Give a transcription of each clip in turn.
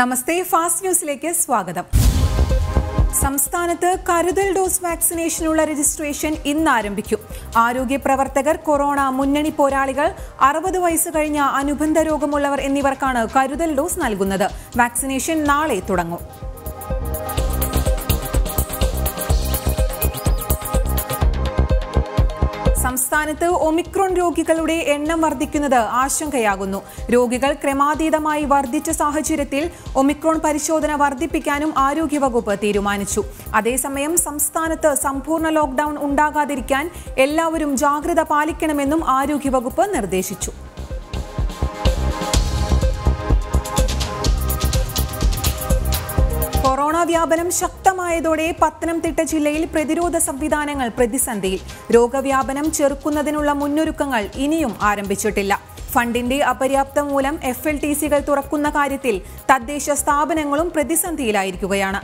നമസ്തേ fast ന്യൂസിലേക്ക് സ്വാഗതം സംസ്ഥാനത്ത് കരുതൽ ഡോസ് വാക്സിനേഷനുള്ള രജിസ്ട്രേഷൻ ഇന്ന് ആരംഭിക്കും ആരോഗ്യ പ്രവർത്തകർ കൊറോണ മുന്നണി പോരാളികൾ അറുപത് വയസ്സ് കഴിഞ്ഞ അനുബന്ധ രോഗമുള്ളവർ എന്നിവർക്കാണ് കരുതൽ ഡോസ് നൽകുന്നത് വാക്സിനേഷൻ നാളെ തുടങ്ങും സംസ്ഥാനത്ത് ഒമിക്രോൺ രോഗികളുടെ എണ്ണം വർദ്ധിക്കുന്നത് ആശങ്കയാകുന്നു രോഗികൾ ക്രമാതീതമായി വർദ്ധിച്ച സാഹചര്യത്തിൽ ഒമിക്രോൺ പരിശോധന വർദ്ധിപ്പിക്കാനും ആരോഗ്യവകുപ്പ് തീരുമാനിച്ചു അതേസമയം സംസ്ഥാനത്ത് സമ്പൂർണ്ണ ലോക്ഡൌൺ ഉണ്ടാകാതിരിക്കാൻ എല്ലാവരും ജാഗ്രത പാലിക്കണമെന്നും ആരോഗ്യവകുപ്പ് നിർദ്ദേശിച്ചു കൊറോണ വ്യാപനം ശക്തമായതോടെ പത്തനംതിട്ട ജില്ലയിൽ പ്രതിരോധ സംവിധാനങ്ങൾ പ്രതിസന്ധിയിൽ രോഗവ്യാപനം ചെറുക്കുന്നതിനുള്ള മുന്നൊരുക്കങ്ങൾ ഇനിയും ആരംഭിച്ചിട്ടില്ല ഫണ്ടിന്റെ അപര്യാപ്തം മൂലം എഫ് എൽ ടി സികൾ തുറക്കുന്ന കാര്യത്തിൽ തദ്ദേശ സ്ഥാപനങ്ങളും പ്രതിസന്ധിയിലായിരിക്കുകയാണ്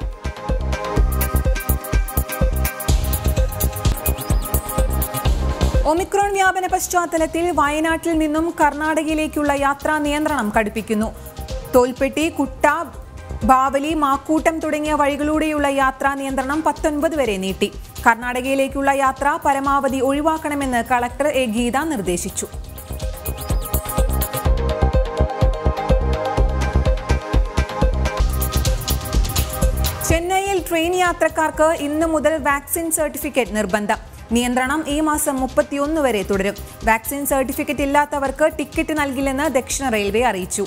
ഒമിക്രോൺ വ്യാപന പശ്ചാത്തലത്തിൽ വയനാട്ടിൽ നിന്നും കർണാടകയിലേക്കുള്ള യാത്രാ നിയന്ത്രണം കടുപ്പിക്കുന്നു തോൽപ്പെട്ടി കുട്ട ബാവലി മാക്കൂട്ടം തുടങ്ങിയ വഴികളിലൂടെയുള്ള യാത്രാ നിയന്ത്രണം പത്തൊൻപത് വരെ നീട്ടി കർണാടകയിലേക്കുള്ള യാത്ര പരമാവധി ഒഴിവാക്കണമെന്ന് കളക്ടർ എ ഗീത നിർദ്ദേശിച്ചു ചെന്നൈയിൽ ട്രെയിൻ യാത്രക്കാർക്ക് ഇന്ന് മുതൽ വാക്സിൻ സർട്ടിഫിക്കറ്റ് നിർബന്ധം നിയന്ത്രണം ഈ മാസം മുപ്പത്തിയൊന്ന് വരെ തുടരും വാക്സിൻ സർട്ടിഫിക്കറ്റ് ഇല്ലാത്തവർക്ക് ടിക്കറ്റ് നൽകില്ലെന്ന് ദക്ഷിണ റെയിൽവേ അറിയിച്ചു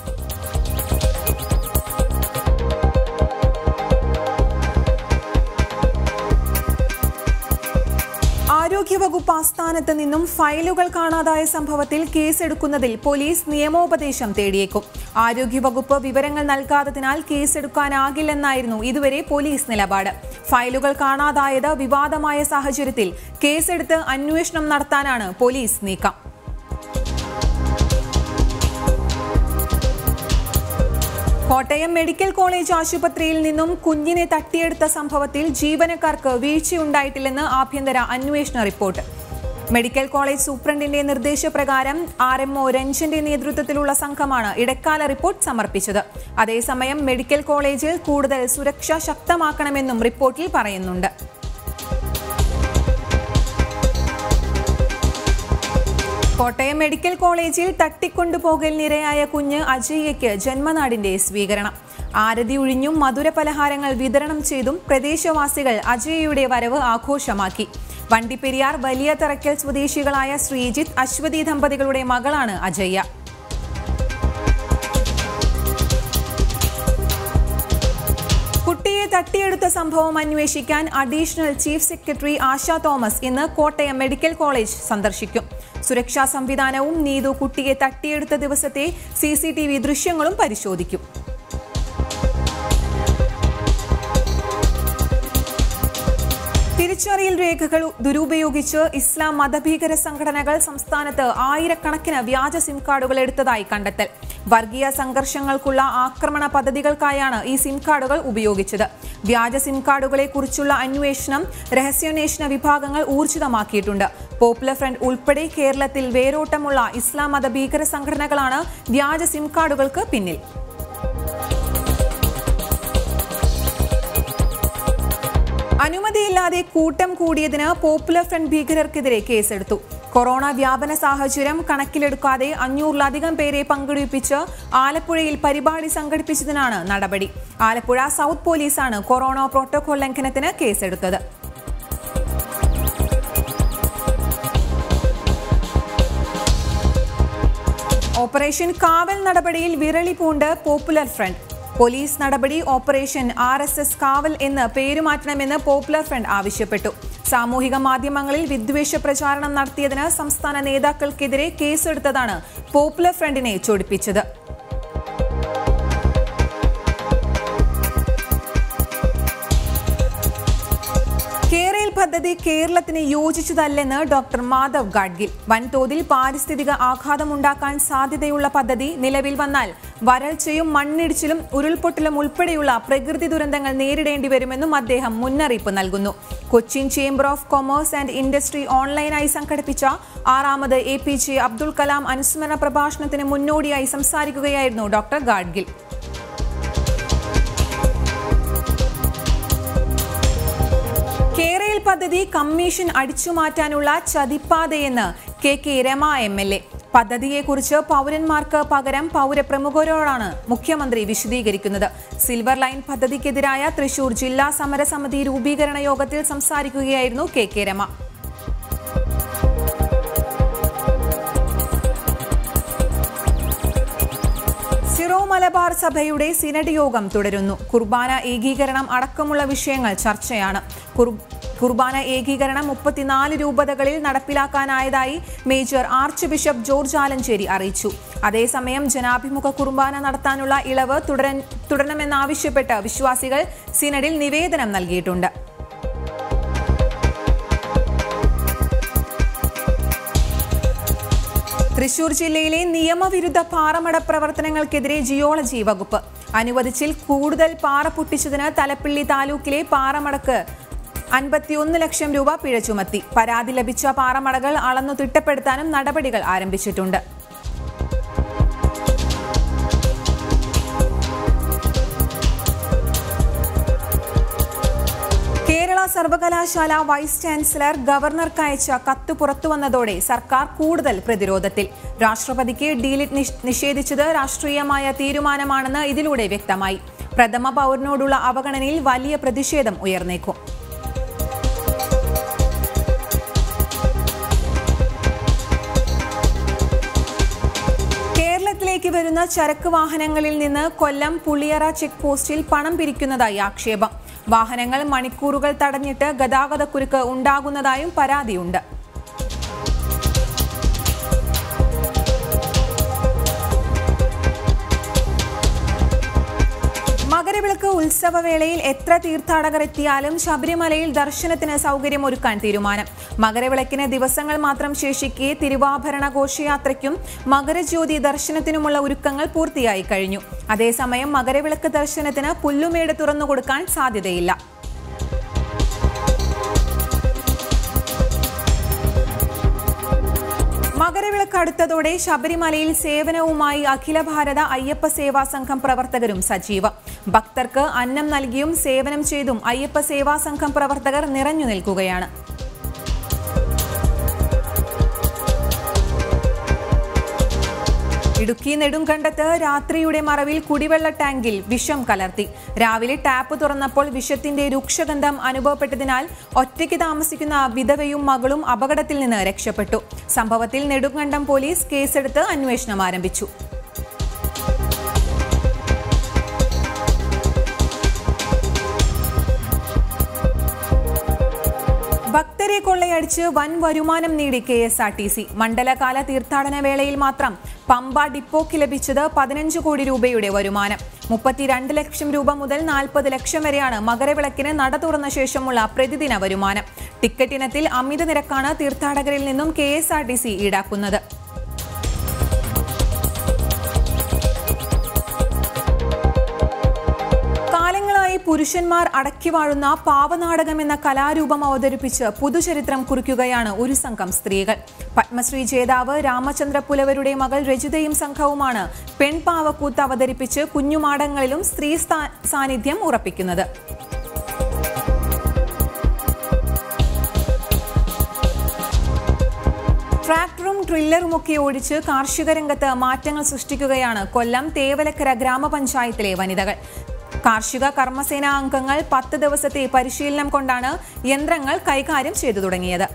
ആരോഗ്യവകുപ്പ് ആസ്ഥാനത്ത് നിന്നും ഫയലുകൾ കാണാതായ സംഭവത്തിൽ കേസെടുക്കുന്നതിൽ പോലീസ് നിയമോപദേശം തേടിയേക്കും ആരോഗ്യവകുപ്പ് വിവരങ്ങൾ നൽകാത്തതിനാൽ കേസെടുക്കാനാകില്ലെന്നായിരുന്നു ഇതുവരെ പോലീസ് നിലപാട് ഫയലുകൾ കാണാതായത് വിവാദമായ സാഹചര്യത്തിൽ കേസെടുത്ത് അന്വേഷണം നടത്താനാണ് പോലീസ് നീക്കം കോട്ടയം മെഡിക്കൽ കോളേജ് ആശുപത്രിയിൽ നിന്നും കുഞ്ഞിനെ തട്ടിയെടുത്ത സംഭവത്തിൽ ജീവനക്കാർക്ക് വീഴ്ചയുണ്ടായിട്ടില്ലെന്ന് ആഭ്യന്തര അന്വേഷണ റിപ്പോർട്ട് മെഡിക്കൽ കോളേജ് സൂപ്രണ്ടിന്റെ നിർദ്ദേശപ്രകാരം ആർ എം ഒ രഞ്ജന്റെ നേതൃത്വത്തിലുള്ള സംഘമാണ് ഇടക്കാല റിപ്പോർട്ട് സമർപ്പിച്ചത് അതേസമയം മെഡിക്കൽ കോളേജിൽ കൂടുതൽ സുരക്ഷ ശക്തമാക്കണമെന്നും റിപ്പോർട്ടിൽ പറയുന്നുണ്ട് കോട്ടയം മെഡിക്കൽ കോളേജിൽ തട്ടിക്കൊണ്ടുപോകലിനിരയായ കുഞ്ഞ് അജയ്യയ്ക്ക് ജന്മനാടിന്റെ സ്വീകരണം ആരതി ഒഴിഞ്ഞും മധുര പലഹാരങ്ങൾ വിതരണം ചെയ്തും പ്രദേശവാസികൾ അജയ്യയുടെ വരവ് ആഘോഷമാക്കി വണ്ടിപ്പെരിയാർ വലിയ തറയ്ക്കൽ സ്വദേശികളായ ശ്രീജിത്ത് അശ്വതി ദമ്പതികളുടെ മകളാണ് അജയ്യ കുട്ടിയെ തട്ടിയെടുത്ത സംഭവം അന്വേഷിക്കാൻ additional chief secretary Asha Thomas ഇന്ന് കോട്ടയം മെഡിക്കൽ കോളേജ് സന്ദർശിക്കും സുരക്ഷാ സംവിധാനവും നീതു കുട്ടിയെ തട്ടിയെടുത്ത ദിവസത്തെ സി സി ടി വി ദൃശ്യങ്ങളും പരിശോധിക്കും തിരിച്ചറിയൽ രേഖകൾ ദുരുപയോഗിച്ച് ഇസ്ലാം മതഭീകര സംഘടനകൾ സംസ്ഥാനത്ത് ആയിരക്കണക്കിന് വ്യാജ സിം കാർഡുകൾ എടുത്തതായി കണ്ടെത്തൽ വർഗീയ സംഘർഷങ്ങൾക്കുള്ള ആക്രമണ പദ്ധതികൾക്കായാണ് ഈ സിം കാർഡുകൾ ഉപയോഗിച്ചത് വ്യാജ സിം കാർഡുകളെ കുറിച്ചുള്ള അന്വേഷണം രഹസ്യാന്വേഷണ വിഭാഗങ്ങൾ ഊർജിതമാക്കിയിട്ടുണ്ട് പോപ്പുലർ ഫ്രണ്ട് ഉൾപ്പെടെ കേരളത്തിൽ വേരോട്ടമുള്ള ഇസ്ലാം മത ഭീകര സംഘടനകളാണ് വ്യാജ സിം കാർഡുകൾക്ക് പിന്നിൽ അനുമതിയില്ലാതെ കൂട്ടം കൂടിയതിന് പോപ്പുലർ ഫ്രണ്ട് ഭീകരർക്കെതിരെ കേസെടുത്തു കൊറോണ വ്യാപന സാഹചര്യം കണക്കിലെടുക്കാതെ അഞ്ഞൂറിലധികം പേരെ പങ്കെടുപ്പിച്ച് ആലപ്പുഴയിൽ പരിപാടി സംഘടിപ്പിച്ചതിനാണ് നടപടി ആലപ്പുഴ സൗത്ത് പോലീസാണ് കൊറോണ പ്രോട്ടോകോൾ ലംഘനത്തിന് കേസെടുത്തത് ഓപ്പറേഷൻ കാവൽ നടപടിയിൽ വിരളി പൂണ്ട് പോപ്പുലർ ഫ്രണ്ട് പോലീസ് നടപടി operation R S S Kaval എന്ന് പേരുമാറ്റണമെന്ന് പോപ്പുലർ ഫ്രണ്ട് ആവശ്യപ്പെട്ടു സാമൂഹിക മാധ്യമങ്ങളിൽ വിദ്വേഷ പ്രചാരണം നടത്തിയതിന് സംസ്ഥാന നേതാക്കൾക്കെതിരെ കേസെടുത്തതാണ് പോപ്പുലർ ഫ്രണ്ടിനെ ചൊടിപ്പിച്ചത് കേരയിൽ പദ്ധതി കേരളത്തിന് യോജിച്ചതല്ലെന്ന് ഡോക്ടർ മാധവ് ഗാഡ്ഗിൽ വൻതോതിൽ പാരിസ്ഥിതിക ആഘാതമുണ്ടാക്കാൻ സാധ്യതയുള്ള പദ്ധതി നിലവിൽ വന്നാൽ വരൾച്ചയും മണ്ണിടിച്ചിലും ഉരുൾപൊട്ടലും ഉൾപ്പെടെയുള്ള പ്രകൃതി ദുരന്തങ്ങൾ നേരിടേണ്ടി വരുമെന്നും അദ്ദേഹം മുന്നറിയിപ്പ് നൽകുന്നു Cochin chamber of commerce and industry ഓൺലൈനായി സംഘടിപ്പിച്ച ആറാമത് A P J Abdul Kalam അനുസ്മരണ പ്രഭാഷണത്തിന് മുന്നോടിയായി സംസാരിക്കുകയായിരുന്നു ഡോക്ടർ ഗാഡ്ഗിൽ പദ്ധതി കമ്മീഷൻ അടിച്ചുമാറ്റാനുള്ള ചതിപ്പാതയെന്ന് K K Rema M L A പദ്ധതിയെക്കുറിച്ച് പൗരന്മാർക്ക് പകരം പൗരപ്രമുഖരോടാണ് മുഖ്യമന്ത്രി വിശദീകരിക്കുന്നത് സിൽവർ ലൈൻ പദ്ധതിക്കെതിരായ തൃശൂർ ജില്ലാ സമരസമിതി രൂപീകരണ യോഗത്തിൽ സംസാരിക്കുകയായിരുന്നു കെ കെ രമ സിറോ മലബാർ സഭയുടെ സിനഡ് യോഗം തുടരുന്നു കുർബാന ഏകീകരണം അടക്കമുള്ള വിഷയങ്ങൾ ചർച്ചയാണ് കുർ- കുർബാന ഏകീകരണം മുപ്പത്തിനാല് രൂപതകളിൽ നടപ്പിലാക്കാനായതായി major archbishop George Alencherry അറിയിച്ചു അതേസമയം ജനാഭിമുഖ കുർബാന നടത്താനുള്ള ഇളവ് തുടരൻ തുടരണമെന്നാവശ്യപ്പെട്ട് വിശ്വാസികൾ സിനഡിൽ നിവേദനം നൽകിയിട്ടുണ്ട് തൃശൂർ ജില്ലയിലെ നിയമവിരുദ്ധ പാറമട പ്രവർത്തനങ്ങൾക്കെതിരെ ജിയോളജി വകുപ്പ് അനുവദിച്ചിൽ കൂടുതൽ പാറ പൊട്ടിച്ചതിന് തലപ്പിള്ളി താലൂക്കിലെ പാറമടക്ക് അൻപത്തിയൊന്ന് ലക്ഷം രൂപ പിഴ ചുമത്തി പരാതി ലഭിച്ച പാറമടകൾ അളന്നു തിട്ടപ്പെടുത്താനും നടപടികൾ ആരംഭിച്ചിട്ടുണ്ട് കേരള സർവകലാശാല വൈസ് ചാൻസലർ ഗവർണർക്ക് അയച്ച കത്ത് പുറത്തുവന്നതോടെ സർക്കാർ കൂടുതൽ പ്രതിരോധത്തിൽ രാഷ്ട്രപതിക്ക് ഡീലിറ്റ് നിഷ്- നിഷേധിച്ചത് രാഷ്ട്രീയമായ തീരുമാനമാണെന്ന് ഇതിലൂടെ വ്യക്തമായി പ്രഥമ പൗരനോടുള്ള അവഗണനയിൽ വലിയ പ്രതിഷേധം ഉയർന്നേക്കും കേരളത്തിലേക്ക് വരുന്ന ചരക്ക് വാഹനങ്ങളിൽ നിന്ന് കൊല്ലം പുളിയറ ചെക്ക് പോസ്റ്റിൽ പണം പിരിക്കുന്നതായി ആക്ഷേപം വാഹനങ്ങൾ മണിക്കൂറുകൾ തടഞ്ഞിട്ട് ഗതാഗതക്കുരുക്ക് ഉണ്ടാകുന്നതായും പരാതിയുണ്ട് മകരവിളക്ക് ഉത്സവവേളയിൽ എത്ര തീർത്ഥാടകർ എത്തിയാലും ശബരിമലയിൽ ദർശനത്തിന് സൗകര്യമൊരുക്കാൻ തീരുമാനം മകരവിളക്കിന് ദിവസങ്ങൾ മാത്രം ശേഷിക്കെ തിരുവാഭരണ ഘോഷയാത്രയ്ക്കും മകരജ്യോതി ദർശനത്തിനുമുള്ള ഒരുക്കങ്ങൾ പൂർത്തിയായി കഴിഞ്ഞു അതേസമയം മകരവിളക്ക് ദർശനത്തിന് പുല്ലുമേട് തുറന്നുകൊടുക്കാൻ സാധ്യതയില്ല മകരവിളക്ക് അടുത്തതോടെ ശബരിമലയിൽ സേവനവുമായി അഖില ഭാരത അയ്യപ്പ സേവാ സംഘം പ്രവർത്തകരും സജീവം ഭക്തർക്ക് അന്നം നൽകിയും സേവനം ചെയ്തും അയ്യപ്പ സേവാ സംഘം പ്രവർത്തകർ നിറഞ്ഞു നിൽക്കുകയാണ് ഇടുക്കി നെടുങ്കണ്ടത്ത് രാത്രിയുടെ മറവിൽ കുടിവെള്ള ടാങ്കിൽ വിഷം കലർത്തി രാവിലെ ടാപ്പ് തുറന്നപ്പോൾ വിഷത്തിന്റെ രൂക്ഷഗന്ധം അനുഭവപ്പെട്ടതിനാൽ ഒറ്റയ്ക്ക് താമസിക്കുന്ന വിധവയും മകളും അപകടത്തിൽ നിന്ന് രക്ഷപ്പെട്ടു സംഭവത്തിൽ നെടുങ്കണ്ടം പോലീസ് കേസെടുത്ത് അന്വേഷണം ആരംഭിച്ചു ഭക്തരെ കൊള്ളയടിച്ച് വൻ വരുമാനം നേടി K S R T C മണ്ഡലകാല തീർത്ഥാടന വേളയിൽ മാത്രം പമ്പ ഡിപ്പോക്ക് ലഭിച്ചത് പതിനഞ്ച് കോടി രൂപയുടെ വരുമാനം മുപ്പത്തിരണ്ട് ലക്ഷം രൂപ മുതൽ നാൽപ്പത് ലക്ഷം വരെയാണ് മകരവിളക്കിന് നട തുറന്ന ശേഷമുള്ള പ്രതിദിന വരുമാനം ടിക്കറ്റ് ഇനത്തിൽ അമിത നിരക്കാണ് തീർത്ഥാടകരിൽ നിന്നും K S R T C ഈടാക്കുന്നത് കാലങ്ങളായി പുരുഷന്മാർ അടക്കി വാഴുന്ന പാവനാടകം എന്ന കലാരൂപം അവതരിപ്പിച്ച് പുതുചരിത്രം കുറിക്കുകയാണ് ഒരു സംഘം സ്ത്രീകൾ പത്മശ്രീ ജേതാവ് രാമചന്ദ്ര പുലവരുടെ മകൾ രജിതയും സംഘവുമാണ് പെൺപാവക്കൂത്ത് അവതരിപ്പിച്ച് കുഞ്ഞുമാടങ്ങളിലും സ്ത്രീ സ്ഥാ- സാന്നിധ്യം ഉറപ്പിക്കുന്നത് ട്രാക്ടറും ട്രില്ലറുമൊക്കെ ഓടിച്ച് കാർഷിക രംഗത്ത് മാറ്റങ്ങൾ സൃഷ്ടിക്കുകയാണ് കൊല്ലം തേവലക്കര ഗ്രാമപഞ്ചായത്തിലെ വനിതകൾ കാർഷിക കർമ്മസേന അംഗങ്ങൾ പത്ത് ദിവസത്തെ പരിശീലനം കൊണ്ടാണ് യന്ത്രങ്ങൾ കൈകാര്യം ചെയ്തു തുടങ്ങിയത്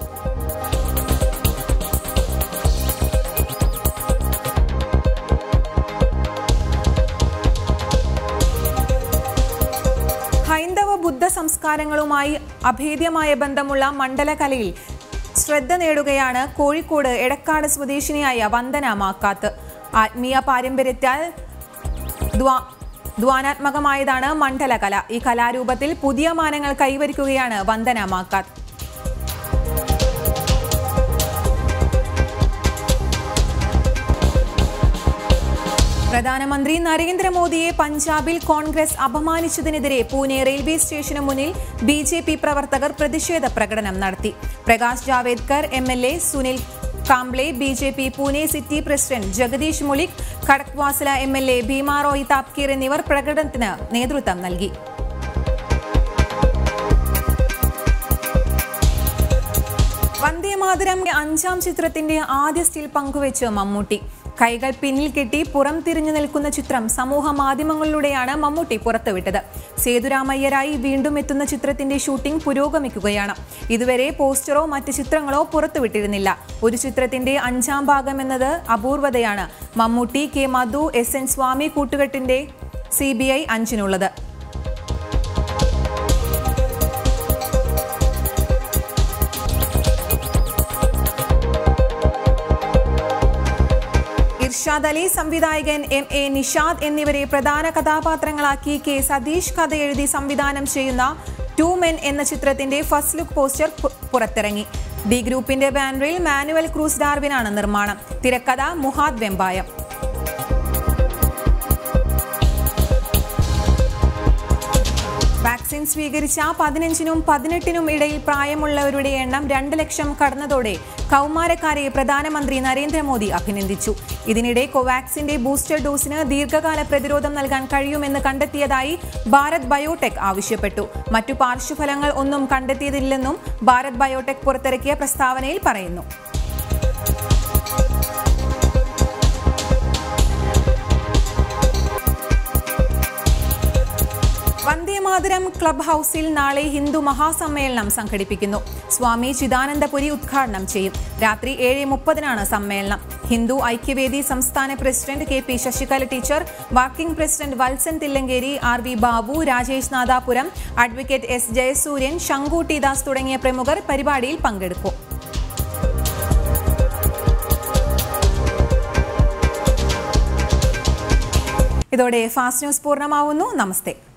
ഹൈന്ദവ ബുദ്ധ സംസ്കാരങ്ങളുമായി അഭേദ്യമായ ബന്ധമുള്ള മണ്ഡലകലയിൽ ശ്രദ്ധ നേടുകയാണ് കോഴിക്കോട് എടക്കാട് സ്വദേശിനിയായ വന്ദന മാക്കാത്ത് ആത്മീയ പാരമ്പര്യത്താൽ ദ്വാ- ദ്വാനാത്മകമായതാണ് മണ്ഡലകല ഈ കലാരൂപത്തിൽ പുതിയ മാനങ്ങൾ കൈവരിക്കുകയാണ് വന്ദന മാക്കാത്ത് പ്രധാനമന്ത്രി നരേന്ദ്രമോദിയെ പഞ്ചാബിൽ കോൺഗ്രസ് അപമാനിച്ചതിനെതിരെ പൂനെ റെയിൽവേ സ്റ്റേഷന് മുന്നിൽ ബി ജെ പി പ്രവർത്തകർ പ്രതിഷേധ പ്രകടനം നടത്തി Prakash Javadekar M L A Sunil Kamble B J P Pune city president Jagdish Mulik Khadakwasla M L A Bhimrao Tapkir എന്നിവർ പ്രകടനത്തിന് നേതൃത്വം നൽകി വന്ദേമാതരം അഞ്ചാം ചിത്രത്തിന്റെ ആദ്യ സ്റ്റിൽ പങ്കുവെച്ച് മമ്മൂട്ടി കൈകൾ പിന്നിൽ കെട്ടി പുറം തിരിഞ്ഞു നിൽക്കുന്ന ചിത്രം സമൂഹ മാധ്യമങ്ങളിലൂടെയാണ് മമ്മൂട്ടി പുറത്തുവിട്ടത് സേതുരാമയ്യരായി വീണ്ടും എത്തുന്ന ചിത്രത്തിന്റെ ഷൂട്ടിംഗ് പുരോഗമിക്കുകയാണ് ഇതുവരെ പോസ്റ്ററോ മറ്റ് ചിത്രങ്ങളോ പുറത്തുവിട്ടിരുന്നില്ല ഒരു ചിത്രത്തിന്റെ അഞ്ചാം ഭാഗം എന്നത് അപൂർവതയാണ് Mammootty K Madhu S N Swamy കൂട്ടുകെട്ടിന്റെ സി ബി ഐ അഞ്ചിനുള്ളത് ഇർഷാദ് അലി സംവിധായകൻ എം എ നിഷാദ് എന്നിവരെ പ്രധാന കഥാപാത്രങ്ങളാക്കി കെ സതീഷ് കഥ എഴുതി സംവിധാനം ചെയ്യുന്ന ടു മെൻ എന്ന ചിത്രത്തിന്റെ ഫസ്റ്റ് ലുക്ക് പോസ്റ്റർ പു- പുറത്തിറങ്ങി ഡി ഗ്രൂപ്പിന്റെ ബാനറിൽ മാനുവൽ ക്രൂസ് ഡാർവിനാണ് നിർമ്മാണം തിരക്കഥ മുഹാദ് വെമ്പായം വാക്സിൻ സ്വീകരിച്ച പതിനഞ്ചിനും പതിനെട്ടിനും ഇടയിൽ പ്രായമുള്ളവരുടെ എണ്ണം രണ്ട് ലക്ഷം കടന്നതോടെ കൗമാരക്കാരെ പ്രധാനമന്ത്രി നരേന്ദ്രമോദി അഭിനന്ദിച്ചു ഇതിനിടെ കോവാക്സിന്റെ ബൂസ്റ്റർ ഡോസിന് ദീർഘകാല പ്രതിരോധം നൽകാൻ കഴിയുമെന്ന് കണ്ടെത്തിയതായി ഭാരത് ബയോടെക് ആവശ്യപ്പെട്ടു മറ്റു പാർശ്വഫലങ്ങൾ ഒന്നും കണ്ടെത്തിയതില്ലെന്നും ഭാരത് ബയോടെക് പുറത്തിറക്കിയ പ്രസ്താവനയിൽ പറയുന്നു വന്ദേമാതരം ക്ലബ് ഹൌസിൽ നാളെ ഹിന്ദു മഹാസമ്മേളനം സംഘടിപ്പിക്കുന്നു സ്വാമി ചിദാനന്ദപുരി ഉദ്ഘാടനം ചെയ്യും രാത്രി ഏഴ് മുപ്പതിനാണ് സമ്മേളനം ഹിന്ദു ഐക്യവേദി സംസ്ഥാന president K P Sasikala teacher working president Valsan Thillankeri R V Babu Rajesh Nadapuram advocate S Jayasuryan Sanku T Das തുടങ്ങിയ പ്രമുഖർ പരിപാടിയിൽ പങ്കെടുക്കും ഇതോടെ ഫാസ്റ്റ് ന്യൂസ് പൂർണ്ണമാവുന്നു നമസ്തേ